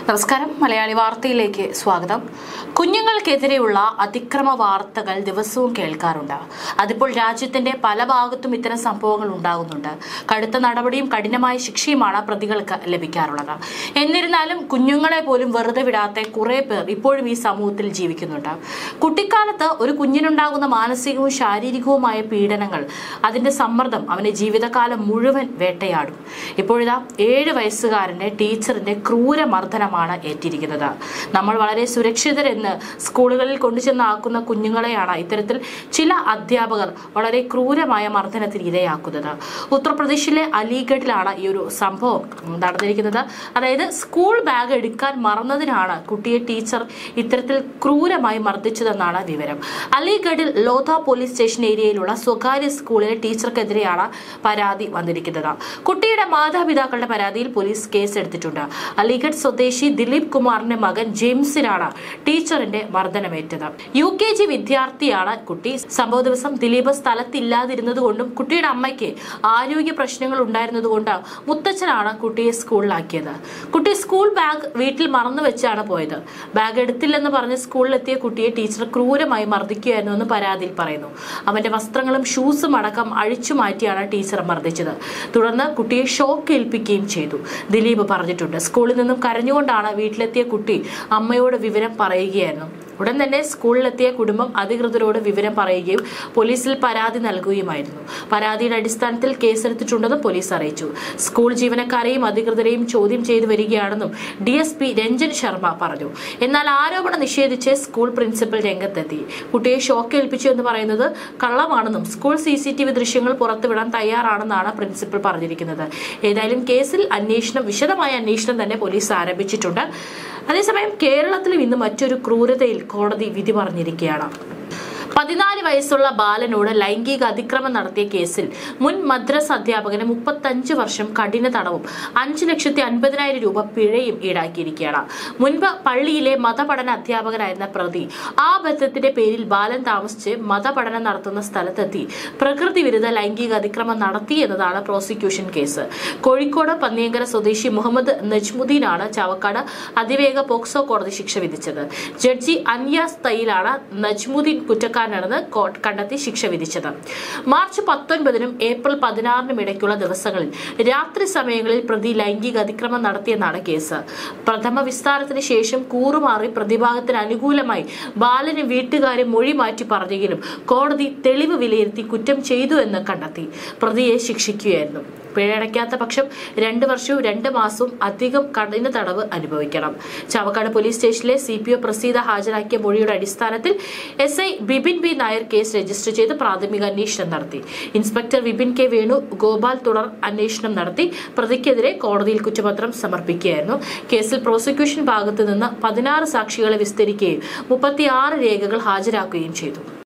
നമസ്കാരം മലയാളി വാർത്തയിലേക്ക് സ്വാഗതം കുഞ്ഞുങ്ങൾക്കെതിരെയുള്ള അതിക്രമ വാർത്തകൾ ദിവസവും കേൾക്കാറുണ്ട് അതിപ്പോൾ രാജ്യത്തിന്റെ പല ഭാഗത്തും ഇത്തരം സംഭവങ്ങൾ ഉണ്ടാകുന്നുണ്ട് കടുത്ത നടപടിയും കഠിനമായ ശിക്ഷയുമാണ് പ്രതികൾക്ക് ലഭിക്കാറുള്ളത് എന്നിരുന്നാലും കുഞ്ഞുങ്ങളെ പോലും വെറുതെ വിടാത്ത കുറെ പേർ ഇപ്പോഴും ഈ സമൂഹത്തിൽ ജീവിക്കുന്നുണ്ട് കുട്ടിക്കാലത്ത് ഒരു കുഞ്ഞിനുണ്ടാകുന്ന മാനസികവും ശാരീരികവുമായ പീഡനങ്ങൾ അതിന്റെ സമ്മർദ്ദം അവനെ ജീവിതകാലം മുഴുവൻ വേട്ടയാടും ഇപ്പോഴിതാ ഏഴ് വയസ്സുകാരന്റെ ടീച്ചറിന്റെ ക്രൂരമർദ്ദനമാണ് ഏറ്റിരിക്കുന്നത് നമ്മൾ വളരെ സുരക്ഷിതരെന്ന് സ്കൂളുകളിൽ കൊണ്ടുചെന്നാക്കുന്ന കുഞ്ഞുങ്ങളെയാണ് ഇത്തരത്തിൽ ചില അധ്യാപകർ വളരെ ക്രൂരമായ മർദ്ദനത്തിന് ഇരയാക്കുന്നത് ഉത്തർപ്രദേശിലെ അലിഗഡിലാണ് ഈ ഒരു സംഭവം നടന്നിരിക്കുന്നത് അതായത് സ്കൂൾ ബാഗ് എടുക്കാൻ മറന്നതിനാണ് കുട്ടിയെ ടീച്ചർ ഇത്തരത്തിൽ ക്രൂരമായി മർദ്ദിച്ചതെന്നാണ് വിവരം അലിഗഡിൽ ലോധ പോലീസ് സ്റ്റേഷൻ ഏരിയയിലുള്ള സ്വകാര്യ സ്കൂളിലെ ടീച്ചർക്കെതിരെയാണ് പരാതി വന്നിരിക്കുന്നത് കുട്ടിയുടെ മാതാപിതാക്കളുടെ പരാതിയിൽ പോലീസ് കേസെടുത്തിട്ടുണ്ട് അലിഗഡ് സ്വദേശി ദിലീപ് കുമാറിന്റെ മകൻ ജെയിംസിനാണ് ടീച്ചറിന്റെ മർദ്ദനമേറ്റത് യു കെ ജി വിദ്യാർത്ഥിയാണ് കുട്ടി സംഭവ ദിവസം ദിലീപ് സ്ഥലത്തില്ലാതിരുന്നതുകൊണ്ടും കുട്ടിയുടെ അമ്മയ്ക്ക് ആരോഗ്യ പ്രശ്നങ്ങൾ ഉണ്ടായിരുന്നതുകൊണ്ട് മുത്തച്ഛനാണ് കുട്ടിയെ സ്കൂളിലാക്കിയത് കുട്ടി സ്കൂൾ ബാഗ് വീട്ടിൽ മറന്നു വെച്ചാണ് പോയത് ബാഗ് എടുത്തില്ലെന്ന് പറഞ്ഞ് സ്കൂളിലെത്തിയ കുട്ടിയെ ടീച്ചർ ക്രൂരമായി മർദ്ദിക്കുകയായിരുന്നു എന്ന് പരാതിയിൽ പറയുന്നു അവന്റെ വസ്ത്രങ്ങളും ഷൂസും അടക്കം അഴിച്ചു മാറ്റിയാണ് ടീച്ചർ മർദ്ദിച്ചത് തുടർന്ന് കുട്ടിയെ ഷോക്ക് ഏൽപ്പിക്കുകയും ചെയ്തു ദിലീപ് പറഞ്ഞിട്ടുണ്ട് സ്കൂളിൽ നിന്നും കരഞ്ഞുകൊണ്ടാണ് വീട്ടിലെത്തിയ കുട്ടി അമ്മയോട് വിവരം പറയുകയായിരുന്നു ഉടൻ തന്നെ സ്കൂളിലെത്തിയ കുടുംബം അധികൃതരോട് വിവരം പറയുകയും പോലീസിൽ പരാതി നൽകുകയുമായിരുന്നു പരാതിയുടെ അടിസ്ഥാനത്തിൽ കേസെടുത്തിട്ടുണ്ടെന്നും പോലീസ് അറിയിച്ചു സ്കൂൾ ജീവനക്കാരെയും അധികൃതരെയും ചോദ്യം ചെയ്തു വരികയാണെന്നും D S P Ranjan Sharma പറഞ്ഞു എന്നാൽ ആരോപണം നിഷേധിച്ച് സ്കൂൾ പ്രിൻസിപ്പൽ രംഗത്തെത്തി കുട്ടിയെ ഷോക്ക് ഏൽപ്പിച്ചു എന്ന് പറയുന്നത് കള്ളമാണെന്നും school C C T V ദൃശ്യങ്ങൾ പുറത്തുവിടാൻ തയ്യാറാണെന്നാണ് പ്രിൻസിപ്പൽ പറഞ്ഞിരിക്കുന്നത് ഏതായാലും കേസിൽ അന്വേഷണം വിശദമായ അന്വേഷണം തന്നെ പോലീസ് ആരംഭിച്ചിട്ടുണ്ട് അതേസമയം കേരളത്തിലും ഇന്ന് മറ്റൊരു ക്രൂരതയിൽ കോടതി വിധി പറഞ്ഞിരിക്കുകയാണ് പതിനാല് വയസ്സുള്ള ബാലനോട് ലൈംഗിക അതിക്രമം നടത്തിയ കേസിൽ മുൻ മദ്രസ് അധ്യാപകന് മുപ്പത്തഞ്ച് വർഷം കഠിന തടവും അഞ്ച് ലക്ഷത്തി അൻപതിനായിരം രൂപ പിഴയും ഈടാക്കിയിരിക്കുകയാണ് മുൻപ് പള്ളിയിലെ മതപഠന അധ്യാപകനായിരുന്ന പ്രതി ആ ബന്ധത്തിന്റെ പേരിൽ ബാലൻ താമസിച്ച് മതപഠനം നടത്തുന്ന സ്ഥലത്തെത്തി പ്രകൃതി വിരുദ്ധ ലൈംഗിക അതിക്രമം നടത്തി എന്നതാണ് പ്രോസിക്യൂഷൻ കേസ് കോഴിക്കോട് പന്നിയങ്കര സ്വദേശി മുഹമ്മദ് നജ്മുദ്ദീനാണ് ചാവക്കാട് അതിവേഗ പോക്സോ കോടതി ശിക്ഷ വിധിച്ചത് ജഡ്ജി അൻയാസ് തയ്യിലാണ് നജ്മുദ്ദീൻ കുറ്റക്കാരൻ കുറ്റക്കാരനാണെന്ന് കോർട്ട് കണ്ടെത്തി ശിക്ഷ വിധിച്ചത് മാർച്ച് പത്തൊൻപതിനും ഏപ്രിൽ പതിനാറിനും ഇടയ്ക്കുള്ള ദിവസങ്ങളിൽ രാത്രി സമയങ്ങളിൽ പ്രതി ലൈംഗിക അതിക്രമം നടത്തിയെന്നാണ് കേസ് പ്രഥമ വിസ്താരത്തിന് ശേഷം കൂറുമാറി പ്രതിഭാഗത്തിന് അനുകൂലമായി ബാലന് വീട്ടുകാരെ മൊഴി മാറ്റി പറഞ്ഞെങ്കിലും കോടതി തെളിവ് വിലയിരുത്തി കുറ്റം ചെയ്തു എന്ന് കണ്ടെത്തി പ്രതിയെ ശിക്ഷിക്കുകയായിരുന്നു പിഴയടയ്ക്കാത്ത പക്ഷം രണ്ട് വർഷവും രണ്ട് മാസവും അധികം കഠിന തടവ് അനുഭവിക്കണം ചാവക്കാട് പോലീസ് സ്റ്റേഷനിലെ സി പി ഒ പ്രസീത ഹാജരാക്കിയ മൊഴിയുടെ അടിസ്ഥാനത്തിൽ S I Bipin B Nair case register ചെയ്ത് പ്രാഥമിക അന്വേഷണം നടത്തി ഇൻസ്പെക്ടർ വിപിൻ കെ വേണു ഗോപാൽ തുടർ അന്വേഷണം നടത്തി പ്രതിക്കെതിരെ കോടതിയിൽ കുറ്റപത്രം സമർപ്പിക്കുകയായിരുന്നു കേസിൽ പ്രോസിക്യൂഷൻ ഭാഗത്ത് നിന്ന് പതിനാറ് സാക്ഷികളെ വിസ്തരിക്കുകയും മുപ്പത്തിയാറ് രേഖകൾ ഹാജരാക്കുകയും ചെയ്തു